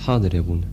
حاضر يا ابونا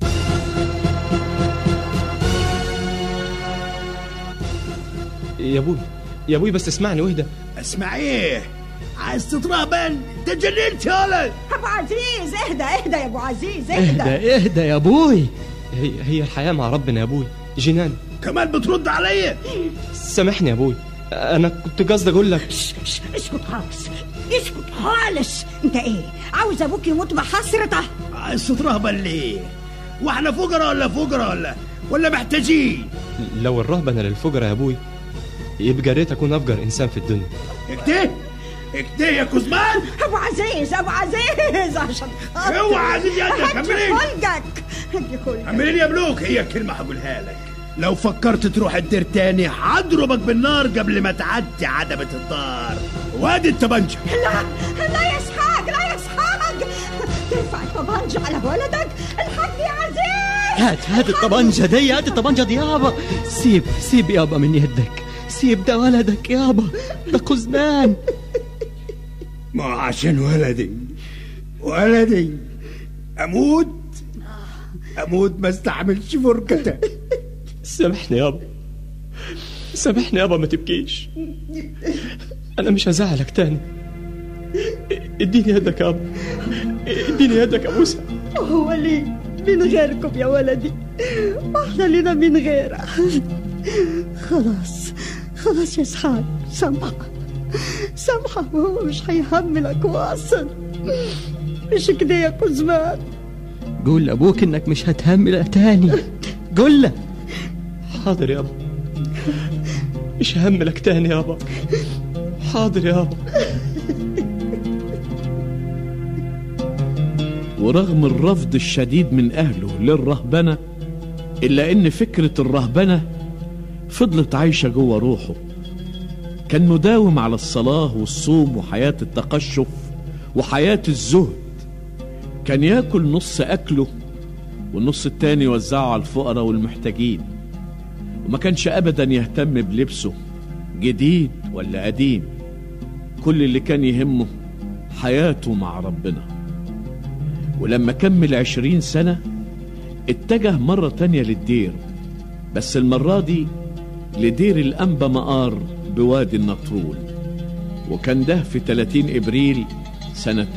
يا ابوي يا ابوي بس اسمعني واهدى اسمع ايه عايز تترهبن تجننت يا ولد ابو عزيز اهدى اهدى يا ابو عزيز اهدى اهدى اهدى يا ابوي هي هي الحياة مع ربنا يا ابوي جنان كمان بترد عليا سامحني يا ابوي انا كنت قصدي اقول لك ش- ش- اسكت خالص اسكت خالص انت ايه عاوز ابوك يموت بحسرته عايز تترهبن ليه واحنا فقراء ولا فقراء ولا ولا محتاجين لو الرهبنة للفجرة يا ابوي يبقى ريت اكون افجر انسان في الدنيا اكده اكده يا كوزمان ابو عزيز ابو عزيز عشان خاطر اوعى عزيز يدك، هدي كملين. خلقك هدي خلقك عملين يا ملوك هي كلمة هقولها لك لو فكرت تروح الدير تاني هضربك بالنار قبل ما تعدي عتبة الدار وادي الطبنجة لا لا يا اسحاق لا يا اسحاق ترفع الطبنجة على ولدك الحق يا عزيز هات هات الطبنجة دي هات الطبنجة دي يابا سيب سيب يابا من يدك سيب ده ولدك يابا ده قزمان ما عشان ولدي ولدي اموت اموت ما استحملش فرقته سامحني يابا سامحني يابا ما تبكيش انا مش هزعلك تاني اديني يدك يابا اديني يدك يا موسى هو لي من غيركم يا ولدي ما احنا لنا من غيره خلاص خلاص يا اسحاق سامحه سامحه وهو مش هيهملك واصل مش كده يا كزمان قول لابوك انك مش هتهمل تاني قول له حاضر يابا مش هملك تاني يابا حاضر يابا ورغم الرفض الشديد من أهله للرهبنة إلا إن فكرة الرهبنة فضلت عايشة جوه روحه كان مداوم على الصلاة والصوم وحياة التقشف وحياة الزهد كان ياكل نص أكله والنص التاني يوزعه على الفقراء والمحتاجين وما كانش أبدا يهتم بلبسه جديد ولا قديم كل اللي كان يهمه حياته مع ربنا ولما كمل عشرين سنة اتجه مرة تانية للدير بس المرة دي لدير الأنبا مقار بوادي النطرون وكان ده في 30 إبريل سنة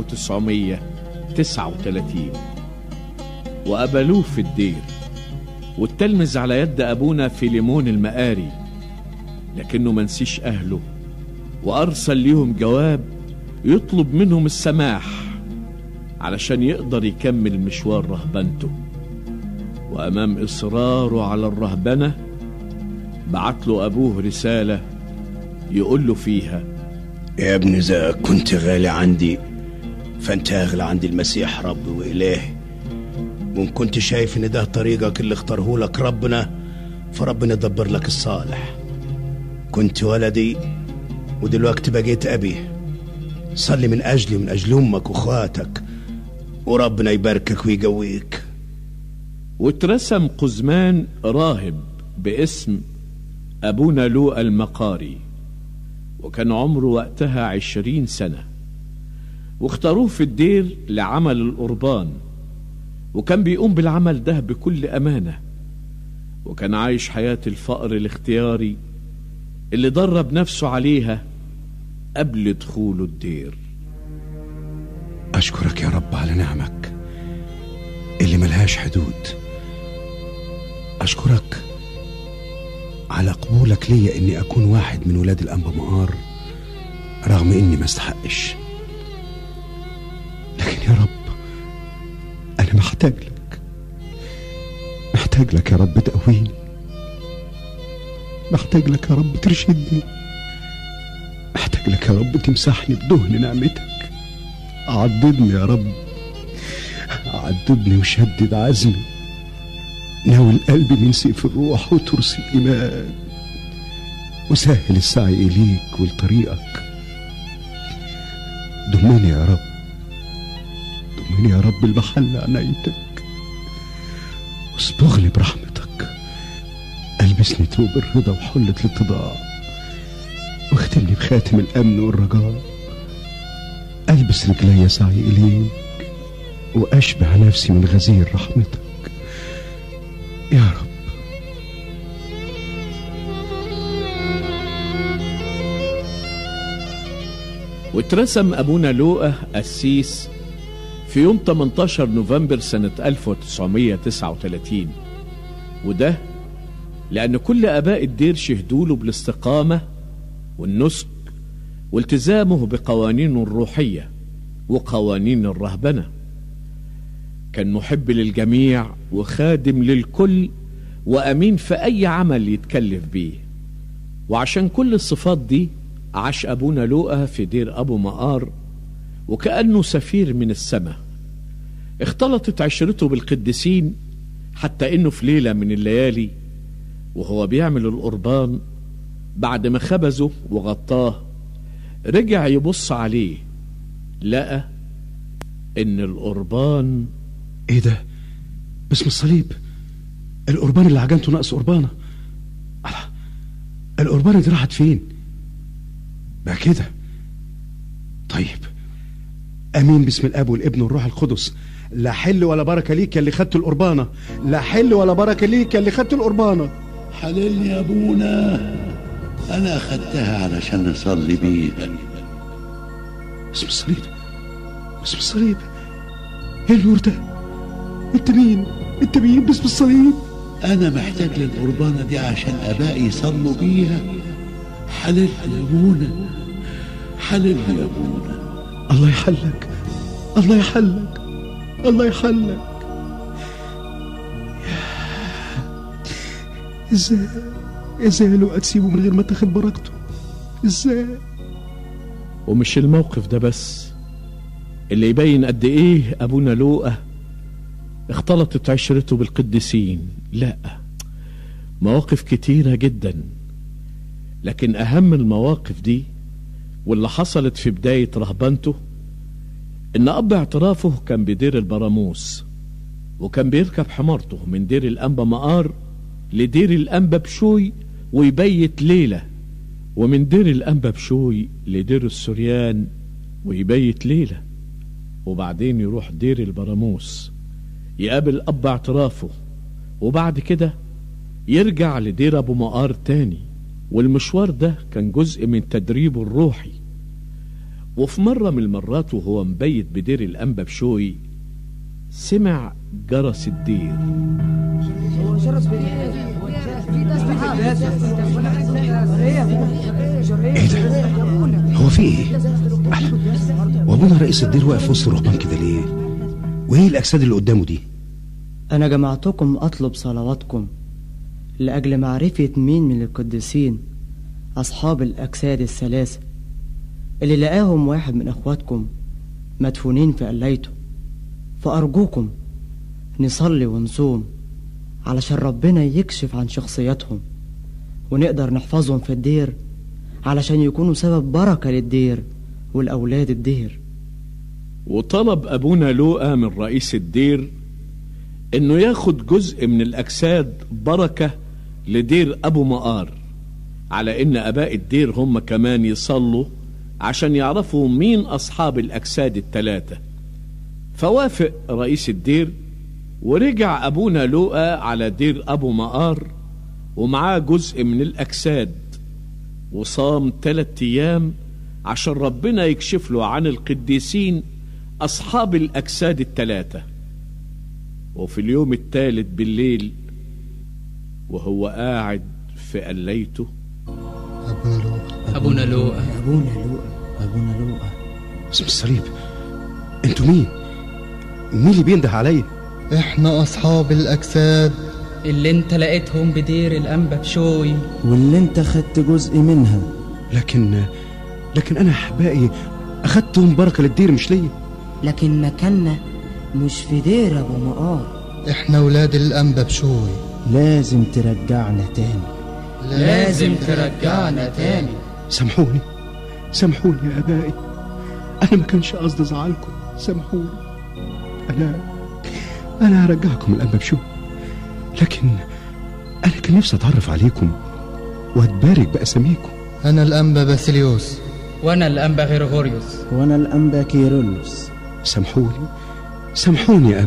1939 وقبلوه في الدير والتلمذ على يد أبونا فيليمون المقاري لكنه منسيش أهله وأرسل ليهم جواب يطلب منهم السماح علشان يقدر يكمل مشوار رهبنته وأمام إصراره على الرهبنة بعت له أبوه رسالة يقول له فيها يا ابن إذا كنت غالي عندي فأنت أغلى عندي المسيح ربي وإلهي وإن كنت شايف إن ده طريقك اللي اختاره لك ربنا فربنا يدبر لك الصالح كنت ولدي ودلوقتي بقيت أبي صلي من أجلي ومن أجل أمك وأخواتك وربنا يباركك ويقويك واترسم قزمان راهب باسم أبونا لوقا المقاري وكان عمره وقتها عشرين سنة واختاروه في الدير لعمل القربان وكان بيقوم بالعمل ده بكل أمانة وكان عايش حياة الفقر الاختياري اللي درب نفسه عليها قبل دخوله الدير أشكرك يا رب على نعمك اللي ملهاش حدود أشكرك على قبولك ليا إني أكون واحد من ولاد الأنبا مقار رغم إني ما استحقش لكن يا رب أنا محتاج لك محتاج لك يا رب تقويني محتاج لك يا رب ترشدني محتاج لك يا رب تمسحني بدهن نعمتك عضدني يا رب عضدني وشدد عزمي ناول قلبي من سيف الروح وترس الإيمان وسهل السعي إليك ولطريقك ضمني يا رب ضمني يا رب المحل عنايتك واصبغني برحمتك ألبسني ثوب الرضا وحلة الاتضاع واختمني بخاتم الأمن والرجاء ألبس رجلي سعي إليك وأشبع نفسي من غزير رحمتك يا رب واترسم أبونا لوقا قسيس في يوم 18 نوفمبر سنة 1939 وده لأن كل آباء الدير شهدوا له بالاستقامة والنسك والتزامه بقوانينه الروحية وقوانين الرهبنة كان محب للجميع وخادم للكل وأمين في أي عمل يتكلف بيه وعشان كل الصفات دي عاش أبونا لوقا في دير أبو مقار وكأنه سفير من السماء اختلطت عشرته بالقديسين حتى انه في ليلة من الليالي وهو بيعمل القربان بعد ما خبزه وغطاه رجع يبص عليه لقى ان القربان ايه ده باسم الصليب القربان اللي عجنته ناقص قربانه الله القربانه دي راحت فين بقى كده طيب امين باسم الاب والابن والروح القدس لا حل ولا بركه ليك يا اللي خدت القربانه لا حل ولا بركه ليك يا اللي خدت القربانه حللني يا ابونا انا اخدتها علشان نصلي بيها باسم الصليب باسم الصليب ايه النور ده انت مين انت مين باسم الصليب انا محتاج للقربانه دي عشان ابائي يصلوا بيها حللني يا ابونا حللني يا ابونا الله يحلك الله يحلك الله يحلك ازاي ازاي لو تسيبه من غير ما تاخد بركته ازاي ومش الموقف ده بس اللي يبين قد ايه ابونا لوقا اختلطت عشرته بالقديسين لا مواقف كتيرة جدا لكن اهم المواقف دي واللي حصلت في بداية رهبنته ان اب اعترافه كان بدير البراموس وكان بيركب حمارته من دير الانبا مقار لدير الانبا بشوي ويبيت ليلة ومن دير الانبا بشوي لدير السريان ويبيت ليلة وبعدين يروح دير البراموس يقابل اب اعترافه وبعد كده يرجع لدير ابو مقار تاني والمشوار ده كان جزء من تدريبه الروحي وفي مرة من المرات وهو مبيت بدير الأنبا بشوي سمع جرس الدير ايه ده هو في ايه أحلى. وابونا رئيس الدير واقف وسط الرهبان كده ليه وايه الاجساد اللي قدامه دي أنا جمعتكم أطلب صلواتكم لأجل معرفة مين من القديسين أصحاب الأجساد الثلاثة اللي لقاهم واحد من أخواتكم مدفونين في قليته فأرجوكم نصلي ونصوم علشان ربنا يكشف عن شخصياتهم ونقدر نحفظهم في الدير علشان يكونوا سبب بركة للدير والأولاد الدير وطلب أبونا لوقا من رئيس الدير إنه ياخد جزء من الأجساد بركة لدير أبو مقار على إن أباء الدير هم كمان يصلوا عشان يعرفوا مين أصحاب الأجساد التلاتة فوافق رئيس الدير ورجع أبونا لوقا على دير أبو مقار ومعاه جزء من الأجساد وصام تلات أيام عشان ربنا يكشف له عن القديسين أصحاب الأجساد التلاتة وفي اليوم الثالث بالليل وهو قاعد في قليته أبونا لوقا أبونا لوقا أبونا لوقا باسم الصليب انتوا مين مين اللي بينده عليا إحنا أصحاب الأجساد اللي انت لقيتهم بدير الأنبا بشوي واللي انت خدت جزء منها لكن لكن انا احبائي اخدتهم بركه للدير مش ليا لكن مكاننا مش في دير ابو مقار إحنا ولاد الأنبا بشوي لازم ترجعنا تاني لازم ترجعنا تاني سامحوني سامحوني يا ابائي انا ما كانش قصدي ازعلكم سامحوني انا انا هرجعكم الانبا بشوي لكن انا كان نفسي اتعرف عليكم واتبارك باساميكم أنا الأنبا باسيليوس وأنا الأنبا غيرغوريوس وأنا الأنبا كيرلس سامحوني سامحوني يا